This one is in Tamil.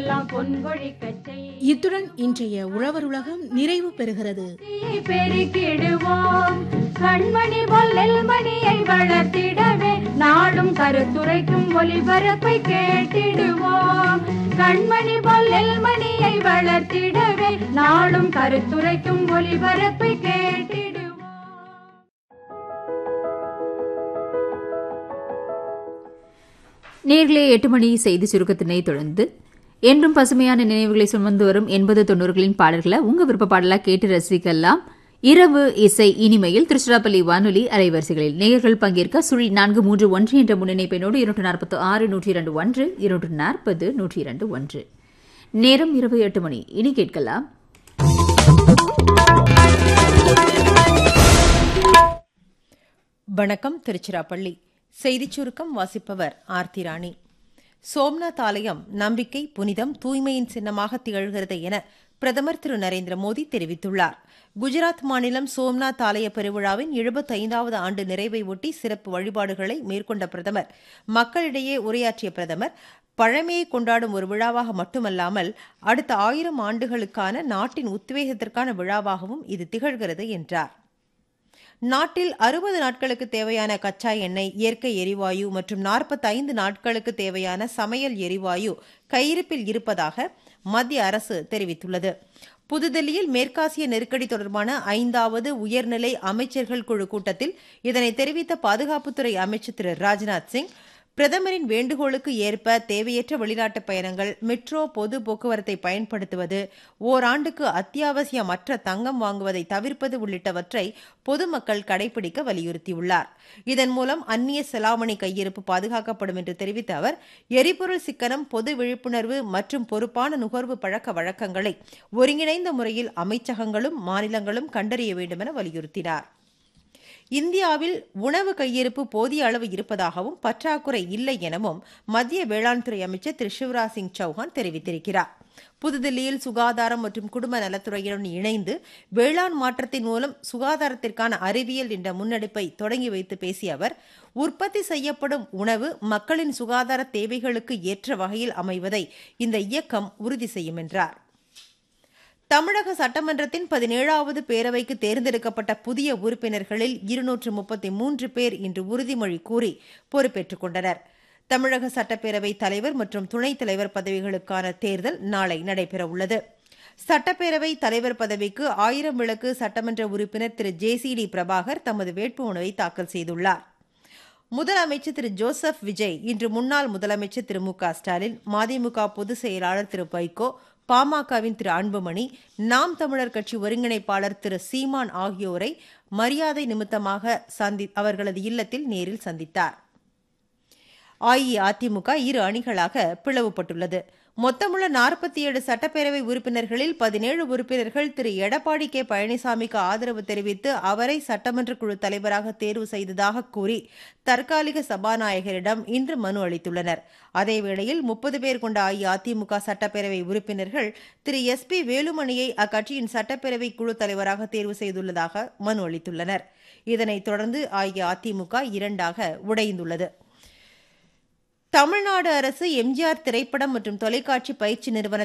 எல்லாம் பொன்கொழிக்கச் செய் இத்துடன் இன்றைய உழவர் உலகம் நிறைவு பெறுகிறது தீயை பெருக்கிடுவோம் கண்மணி போல் நெல்மணியை வளர்த்திடவே நாடும் கருத்துரைக்கும் ஒளிபரப்பை கேட்டிடுவோம் கண்மணி போல் நெல்மணியை வளர்த்திடவே நாடும் கருத்துரைக்கும் ஒளிபரப்பை கேட்டிடுவோம் நேர்களே எட்டு மணி செய்தி சுருக்கத்தினை தொடர்ந்து என்றும் பசுமையான நினைவுகளை சுமந்து வரும் எண்பது தொண்ணூறுகளின் பாடல்களை உங்க விருப்ப பாடலா கேட்டு ரசிக்கலாம் இரவு இசை இனிமையில் திருச்சிராப்பள்ளி வானொலி அலைவரிசைகளில் நேயர்கள் பங்கேற்க சுழி நான்கு மூன்று ஒன்று என்ற முன்னிணைப்பினோடு இருநூற்று நாற்பத்து ஆறு நூற்றி இரண்டு ஒன்று இருநூற்று நாற்பது நூற்றி இரண்டு ஒன்று நேரம் இரவு எட்டு மணி இனி கேட்கலாம் வணக்கம் திருச்சிராப்பள்ளி செய்திச் சுருக்கம் வாசிப்பவர் ஆர்த்தி ராணி சோம்நாத் ஆலயம் நம்பிக்கை புனிதம் தூய்மையின் சின்னமாக திகழ்கிறது என பிரதமர் திரு நரேந்திர மோடி தெரிவித்துள்ளார் குஜராத் மாநிலம் சோம்நாத் ஆலய பெருவிழாவின் எழுபத்தைந்தாவது ஆண்டு நிறைவை ஒட்டி சிறப்பு வழிபாடுகளை மேற்கொண்ட பிரதமர் மக்களிடையே உரையாற்றிய பிரதமர் பழமையை கொண்டாடும் ஒரு விழாவாக மட்டுமல்லாமல் அடுத்த ஆயிரம் ஆண்டுகளுக்கான நாட்டின் உத்வேகத்திற்கான விழாவாகவும் இது திகழ்கிறது என்றார் நாட்டில் அறுபது நாட்களுக்கு தேவையான கச்சா எண்ணெய் இயற்கை எரிவாயு மற்றும் நாற்பத்தைந்து நாட்களுக்கு தேவையான சமையல் எரிவாயு கையிருப்பில் இருப்பதாக மத்திய அரசு தெரிவித்துள்ளது புதுதில்லியில் மேற்காசிய நெருக்கடி தொடர்பான ஐந்தாவது உயர்நிலை அமைச்சர்கள் குழு கூட்டத்தில் இதனை தெரிவித்த பாதுகாப்புத்துறை அமைச்சர் திரு ராஜ்நாத் சிங் பிரதமரின் வேண்டுகோளுக்கு ஏற்ப தேவையற்ற வெளிநாட்டு பயணங்கள் மெட்ரோ பொது போக்குவரத்தை பயன்படுத்துவது ஓராண்டுக்கு அத்தியாவசியமற்ற தங்கம் வாங்குவதை தவிர்ப்பது உள்ளிட்டவற்றை பொதுமக்கள் கடைபிடிக்க வலியுறுத்தியுள்ளார் இதன் மூலம் அந்நிய செலாவணி கையிருப்பு பாதுகாக்கப்படும் என்று தெரிவித்த அவர் எரிபொருள் சிக்கனம் பொது விழிப்புணர்வு மற்றும் பொறுப்பான நுகர்வு பழக்க வழக்கங்களை ஒருங்கிணைந்த முறையில் அமைச்சகங்களும் மாநிலங்களும் கண்டறிய வேண்டும் என வலியுறுத்தினார் இந்தியாவில் உணவு கையிருப்பு போதிய அளவு இருப்பதாகவும் பற்றாக்குறை இல்லை எனவும் மத்திய வேளாண் துறை அமைச்சர் திரு சிவராஜ் சிங் சௌஹான் தெரிவித்திருக்கிறார் புதுதில்லியில் சுகாதாரம் மற்றும் குடும்ப நலத்துறையுடன் இணைந்து வேளாண் மாற்றத்தின் மூலம் சுகாதாரத்திற்கான அறிவியல் என்ற முன்னெடுப்பை தொடங்கி வைத்து பேசிய அவர் உற்பத்தி செய்யப்படும் உணவு மக்களின் சுகாதார தேவைகளுக்கு ஏற்ற வகையில் அமைவதை இந்த இயக்கம் உறுதி செய்யும் என்றார் தமிழக சட்டமன்றத்தின் பதினேழாவது பேரவைக்கு தேர்ந்தெடுக்கப்பட்ட புதிய உறுப்பினர்களில் இருநூற்று முப்பத்தி மூன்று பேர் இன்று உறுதிமொழி கூறி பொறுப்பேற்றுக் கொண்டனர் தமிழக சட்டப்பேரவை தலைவர் மற்றும் துணைத் தலைவர் பதவிகளுக்கான தேர்தல் நாளை நடைபெறவுள்ளது சட்டப்பேரவை தலைவர் பதவிக்கு ஆயிரம் விளக்கு சட்டமன்ற உறுப்பினர் திரு ஜே சி டி பிரபாகர் தமது வேட்புமனுவை தாக்கல் செய்துள்ளார் முதலமைச்சர் திரு ஜோசப் விஜய் இன்று முன்னாள் முதலமைச்சர் திரு மு க ஸ்டாலின் மதிமுக பொதுச் செயலாளர் திரு வைகோ பாமகவின் திரு அன்புமணி நாம் தமிழர் கட்சி ஒருங்கிணைப்பாளர் திரு சீமான் ஆகியோரை மரியாதை நிமித்தமாக சந்தி அவர்களது இல்லத்தில் நேரில் சந்தித்தார் அஇஅதிமுக இரு அணிகளாக பிளவுபட்டுள்ளது மொத்தமுள்ள நாற்பத்தி ஏழு சட்டப்பேரவை உறுப்பினர்களில் பதினேழு உறுப்பினர்கள் திரு எடப்பாடி கே பழனிசாமிக்கு ஆதரவு தெரிவித்து அவரை சட்டமன்ற குழு தலைவராக தேர்வு செய்ததாக கூறி தற்காலிக சபாநாயகரிடம் இன்று மனு அளித்துள்ளனர் அதேவேளையில் முப்பது பேர் கொண்ட அஇஅதிமுக சட்டப்பேரவை உறுப்பினர்கள் திரு எஸ் பி வேலுமணியை அக்கட்சியின் சட்டப்பேரவை குழு தலைவராக தேர்வு செய்துள்ளதாக மனு அளித்துள்ளனர் இதனைத் தொடர்ந்து அஇஅதிமுக இரண்டாக உடைந்துள்ளது தமிழ்நாடு அரசு எம்ஜிஆர் திரைப்படம் மற்றும் தொலைக்காட்சி பயிற்சி நிறுவன